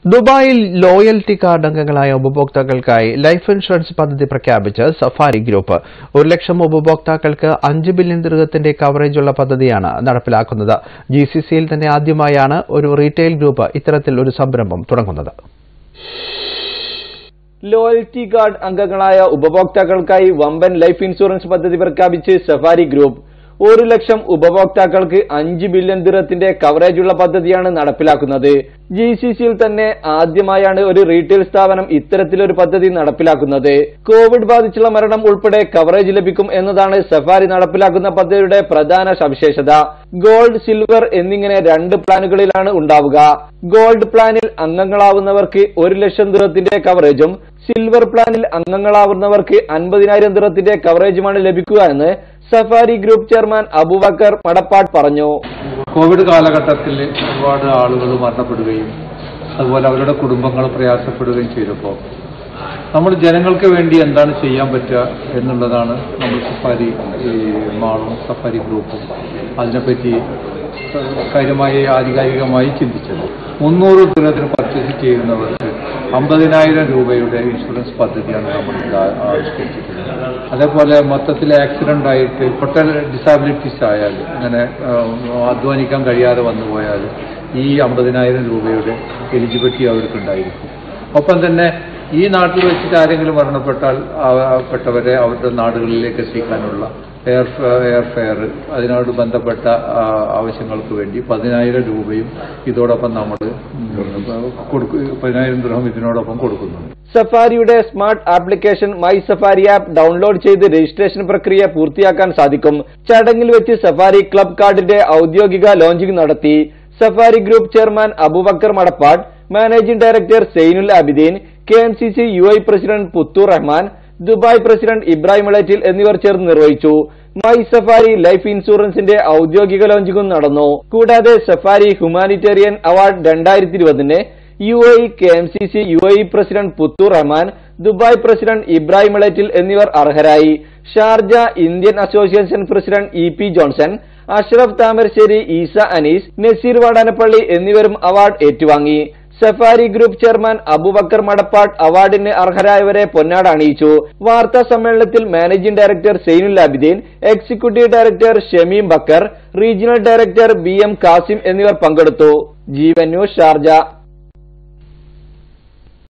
ദുബായിൽ loyalty card അംഗങ്ങളായ ഉപഭോക്താക്കൾക്കായി life insurance പദ്ധതി പ്രഖ്യാപിച്ച് സഫാരി ഗ്രൂപ്പ് ഒരു ലക്ഷം ഉപഭോക്താക്കൾക്ക് അഞ്ച് ബില്യൺ ദീർഘത്തിന്റെ കവറേജുള്ള പദ്ധതിയാണ് നടപ്പിലാക്കുന്നത് ജി സി സിയിൽ തന്നെ ആദ്യമായാണ് ഒരു റീറ്റെയിൽ ഗ്രൂപ്പ് ഇത്തരത്തിൽ ഒരു സംരംഭം തുടങ്ങുന്നത് ലോയൽറ്റി കാർഡ് അംഗങ്ങളായ ഉപഭോക്താക്കൾക്കായി വമ്പൻ ലൈഫ് ഇൻഷുറൻസ് പദ്ധതി പ്രഖ്യാപിച്ച് സഫാരി ഗ്രൂപ്പ് ഒരു ലക്ഷം ഉപഭോക്താക്കൾക്ക് അഞ്ച് ബില്യൺ ദിറത്തിന്റെ കവറേജുള്ള പദ്ധതിയാണ് നടപ്പിലാക്കുന്നത് ജി സി സിയിൽ തന്നെ ആദ്യമായാണ് ഒരു റീറ്റെയിൽ സ്ഥാപനം ഇത്തരത്തിലൊരു പദ്ധതി നടപ്പിലാക്കുന്നത് കോവിഡ് ബാധിച്ചുള്ള മരണം ഉൾപ്പെടെ കവറേജ് ലഭിക്കും എന്നതാണ് സഫാരി നടപ്പിലാക്കുന്ന പദ്ധതിയുടെ പ്രധാന സവിശേഷത ഗോൾഡ് സിൽവർ എന്നിങ്ങനെ രണ്ട് പ്ലാനുകളിലാണ് ഉണ്ടാവുക ഗോൾഡ് പ്ലാനിൽ അംഗങ്ങളാവുന്നവർക്ക് ഒരു ലക്ഷം ദിറത്തിന്റെ കവറേജും സിൽവർ പ്ലാനിൽ അംഗങ്ങളാവുന്നവർക്ക് അൻപതിനായിരം ദിറത്തിന്റെ കവറേജുമാണ് ലഭിക്കുക എന്ന് Safari group chairman Abubakar Madappad പറഞ്ഞു കോവിഡ് കാലഘട്ടത്തിൽ ഒരുപാട് ആളുകൾ മരണപ്പെടുകയും അതുപോലെ അവരുടെ കുടുംബങ്ങൾ പ്രയാസപ്പെടുകയും ചെയ്തപ്പോൾ നമ്മൾ ജനങ്ങൾക്ക് വേണ്ടി എന്താണ് ചെയ്യാൻ പറ്റുക എന്നുള്ളതാണ് നമ്മൾ സഫാരി ഈ മാളും സഫാരി ഗ്രൂപ്പും അതിനെപ്പറ്റി കാര്യമായി ആധികാരികമായി ചിന്തിച്ചത് മുന്നൂറ് ദിനത്തിന് പർച്ചേസ് ചെയ്യുന്നവർക്ക് അമ്പതിനായിരം രൂപയുടെ ഇൻഷുറൻസ് പദ്ധതിയാണ് നമ്മൾ ഇത് ആ- ആവിഷ്കരിച്ചിട്ടുള്ളത് അതേപോലെ മൊത്തത്തിൽ ആക്സിഡന്റ് ആയിട്ട് ടോട്ടൽ ഡിസാബിലിറ്റീസ് ആയാൽ അങ്ങനെ ആ, അധ്വാനിക്കാൻ കഴിയാതെ വന്നു പോയാൽ ഈ അമ്പതിനായിരം രൂപയുടെ എലിജിബിലിറ്റി അവർക്കുണ്ടായിരിക്കും ഒപ്പം തന്നെ ഈ നാട്ടിൽ വെച്ചിട്ട് ആരെങ്കിലും മരണപ്പെട്ടാൽ ആ- ആ പെട്ടവരെ അവരുടെ നാടുകളിലേക്ക് എത്തിക്കാനുള്ള എയർ ഫ- എയർ ഫെയർ അതിനോട് ബന്ധപ്പെട്ട ആ, ആവശ്യങ്ങൾക്ക് വേണ്ടി പതിനായിരം രൂപയും ഇതോടൊപ്പം നമ്മൾ കൊടുക്കും പതിനായിരം ദൃഹം ഇതിനോടൊപ്പം കൊടുക്കുന്നുണ്ട് സഫാരിയുടെ smart application my Safari app download ചെയ്ത് രജിസ്ട്രേഷൻ പ്രക്രിയ പൂർത്തിയാക്കാൻ സാധിക്കും ചടങ്ങിൽ വെച്ച് സഫാരി ക്ലബ് കാർഡിന്റെ ഔദ്യോഗിക ലോഞ്ചിംഗ് നടത്തി Safari group chairman Abubakar Madappad managing director Zainul Abideen K M C C U I president Puthur Rahman Dubai president Ibrahim Elettil എന്നിവർ ചേർന്ന് നിർവഹിച്ചു മൈ സഫാരി ലൈഫ് ഇൻഷുറൻസിന്റെ ഔദ്യോഗിക ലോഞ്ചിങ്ങും നടന്നു കൂടാതെ സഫാരി ഹ്യൂമാനിറ്റേറിയൻ അവാർഡ് രണ്ടായിരത്തി ഇരുപതിന് U A K M C C U A president Puthur Rahman Dubai president Ibrahim Elettil എന്നിവർ അർഹരായി Sharjah Indian association president E P Johnson Ashraf Thamarassery Easa Anees Naseer Vadanappally എന്നിവരും അവാർഡ് ഏറ്റുവാങ്ങി Safari group chairman Abubakar Madappad അവാർഡിന് അർഹരായവരെ പൊന്നാട് അണിയിച്ചു വാർത്താ സമ്മേളനത്തിൽ managing director Zainul Abideen executive director Shameem Bakar regional director B M Kasim എന്നിവർ പങ്കെടുത്തു ജീവൻ ന്യൂസ് ഷാർജ